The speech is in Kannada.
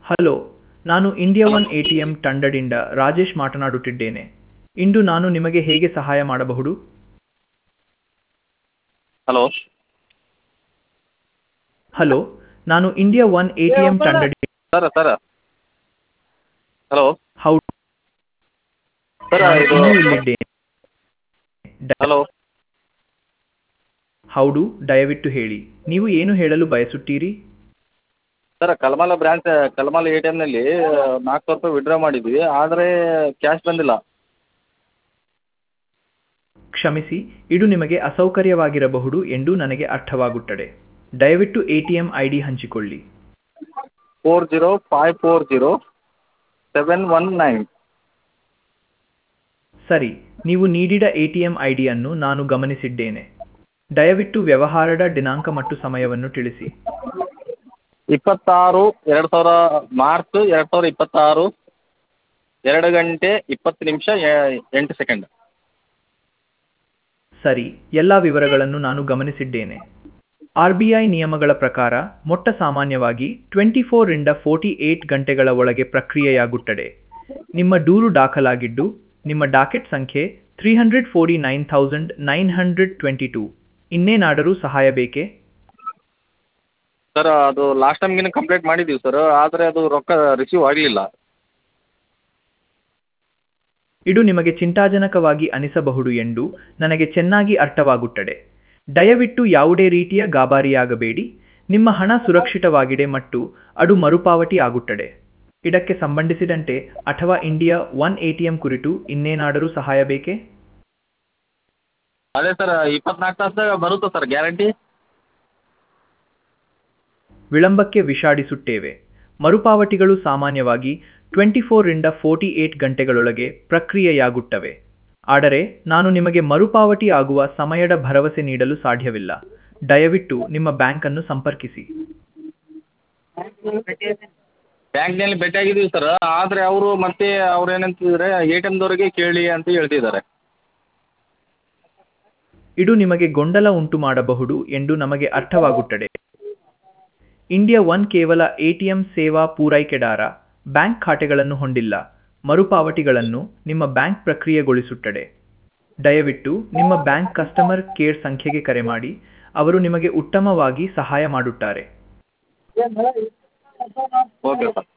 ಹಲೋ ನಾನು India one A T M ತಂಡದಿಂದ ರಾಜೇಶ್ ಮಾತನಾಡುತ್ತಿದ್ದೇನೆ ಇಂದು ನಾನು ನಿಮಗೆ ಹೇಗೆ ಸಹಾಯ ಮಾಡಬಹುದು ಹಲೋ ಹಲೋ ನಾನು India one A T M ತಂಡದಿಂದ ಸರ್ ಸರ್ ಹಲೋ ಹೌದು ಸರ್ ನಾನು ಇದು ಇನ್ನೂ ಇಲ್ಲಿದ್ದೇನೆ ದ- ಹಲೋ ಹೌದು ದಯವಿಟ್ಟು ಹೇಳಿ ನೀವು ಏನು ಹೇಳಲು ಬಯಸುತ್ತೀರಿ sir Kalmala branch Kalmala A T ಎಮ್ನಲ್ಲಿ ನಾಲ್ಕು ಸಾವಿರ ರೂಪಾಯಿ ವಿಡ್ರಾ ಮಾಡಿದ್ವಿ ಆದರೆ ಕ್ಯಾಶ್ ಬಂದಿಲ್ಲ ಕ್ಷಮಿಸಿ ಇದು ನಿಮಗೆ ಅಸೌಕರ್ಯವಾಗಿರಬಹುದು ಎಂದು ನನಗೆ ಅರ್ಥವಾಗುತ್ತದೆ ದಯವಿಟ್ಟು A T M I D ಹಂಚಿಕೊಳ್ಳಿ four zero five four zero seven one nine ಸರಿ ನೀವು ನೀಡಿದ ಎ ಟಿ ಎಂ ಐ ಡಿಯನ್ನು ನಾನು ಗಮನಿಸಿದ್ದೇನೆ ದಯವಿಟ್ಟು ವ್ಯವಹಾರದ ದಿನಾಂಕ ಮತ್ತು ಸಮಯವನ್ನು ತಿಳಿಸಿ ಇಪ್ಪತ್ತಾರು ಎರಡು ಸಾವಿರ ಮಾರ್ಚ್ ಎರಡು ಸಾವಿರ ಇಪ್ಪತ್ತಾರು ಎರಡು ಗಂಟೆ ಇಪ್ಪತ್ತು ನಿಮಿಷ ಎ- ಎಂಟು ಸೆಕೆಂಡ್ ಸರಿ ಎಲ್ಲ ವಿವರಗಳನ್ನು ನಾನು ಗಮನಿಸಿದ್ದೇನೆ ಆರ್ ಬಿ ಐ ನಿಯಮಗಳ ಪ್ರಕಾರ ಮೊಟ್ಟ ಸಾಮಾನ್ಯವಾಗಿ ಟ್ವೆಂಟಿ ಫೋರಿಂದ ಫೋರ್ಟಿ ಏಟ್ ಗಂಟೆಗಳ ಒಳಗೆ ಪ್ರಕ್ರಿಯೆಯಾಗುತ್ತದೆ ನಿಮ್ಮ ದೂರು ದಾಖಲಾಗಿದ್ದು ನಿಮ್ಮ ಡಾಕೆಟ್ ಸಂಖ್ಯೆ three hundred forty nine thousand nine hundred twenty two ಇನ್ನೇನಾದರೂ ಸಹಾಯ ಬೇಕೇ ಸರ್ ಅದು ಲಾಸ್ಟ್ ಟೈಮ್ಗಿನ ಕಂಪ್ಲೇಂಟ್ ಮಾಡಿದ್ದೀವಿ ಸರ್ ಆದರೆ ಅದು ರೊಕ್ಕ ರಿಸೀವ್ ಆಗಲಿಲ್ಲ ಇದು ನಿಮಗೆ ಚಿಂತಾಜನಕವಾಗಿ ಅನಿಸಬಹುದು ಎಂದು ನನಗೆ ಚೆನ್ನಾಗಿ ಅರ್ಥವಾಗುತ್ತದೆ ದಯವಿಟ್ಟು ಯಾವುದೇ ರೀತಿಯ ಗಾಬರಿಯಾಗಬೇಡಿ ನಿಮ್ಮ ಹಣ ಸುರಕ್ಷಿತವಾಗಿದೆ ಮತ್ತು ಅದು ಮರುಪಾವತಿ ಆಗುತ್ತದೆ ಇದಕ್ಕೆ ಸಂಬಂಧಿಸಿದಂತೆ ಅಥವಾ India one A T M ಕುರಿತು ಇನ್ನೇನಾದರೂ ಸಹಾಯ ಬೇಕೇ ಅದೇ ಸರ್ ಇಪ್ಪತ್ನಾಲ್ಕು ತಾಸು ಬರುತ್ತಾ ಸರ್ ಗ್ಯಾರಂಟಿ ವಿಳಂಬಕ್ಕೆ ವಿಷಾಡಿಸುತ್ತೇವೆ ಮರುಪಾವತಿಗಳು ಸಾಮಾನ್ಯವಾಗಿ ಟ್ವೆಂಟಿ ಫೋರಿಂದ ಫೋರ್ಟಿ ಏಟ್ ಗಂಟೆಗಳೊಳಗೆ ಪ್ರಕ್ರಿಯೆಯಾಗುತ್ತವೆ ಆದರೆ ನಾನು ನಿಮಗೆ ಮರುಪಾವತಿ ಆಗುವ ಸಮಯದ ಭರವಸೆ ನೀಡಲು ಸಾಧ್ಯವಿಲ್ಲ ದಯವಿಟ್ಟು ನಿಮ್ಮ ಬ್ಯಾಂಕನ್ನು ಸಂಪರ್ಕಿಸಿ ಬ್ಯಾಂಕ್ನಲ್ಲಿ ಭೇಟಿಯಾಗಿದ್ದೀವಿ ಸರ್ ಆದರೆ ಅವರು ಮತ್ತೆ ಅವ್ರು ಏನಂತಿದ್ದಾರೆ ಎ ಟಿ ಎಮ್ದವ್ರಿಗೆ ಕೇಳಿ ಅಂತ ಹೇಳ್ತಿದ್ದಾರೆ ಇದು ನಿಮಗೆ ಗೊಂದಲ ಉಂಟು ಮಾಡಬಹುದು ಎಂದು ನಮಗೆ ಅರ್ಥವಾಗುತ್ತದೆ ಇಂಡಿಯಾ ಒನ್ ಕೇವಲ ಎಟಿಎಂ ಸೇವಾ ಪೂರೈಕೆದಾರ ಬ್ಯಾಂಕ್ ಖಾತೆಗಳನ್ನು ಹೊಂದಿಲ್ಲ ಮರುಪಾವತಿಗಳನ್ನು ನಿಮ್ಮ ಬ್ಯಾಂಕ್ ಪ್ರಕ್ರಿಯೆಗೊಳಿಸುತ್ತದೆ ದಯವಿಟ್ಟು ನಿಮ್ಮ ಬ್ಯಾಂಕ್ ಕಸ್ಟಮರ್ ಕೇರ್ ಸಂಖ್ಯೆಗೆ ಕರೆ ಮಾಡಿ ಅವರು ನಿಮಗೆ ಉತ್ತಮವಾಗಿ ಸಹಾಯ ಮಾಡುತ್ತಾರೆ ಓಕೆ ಸರ್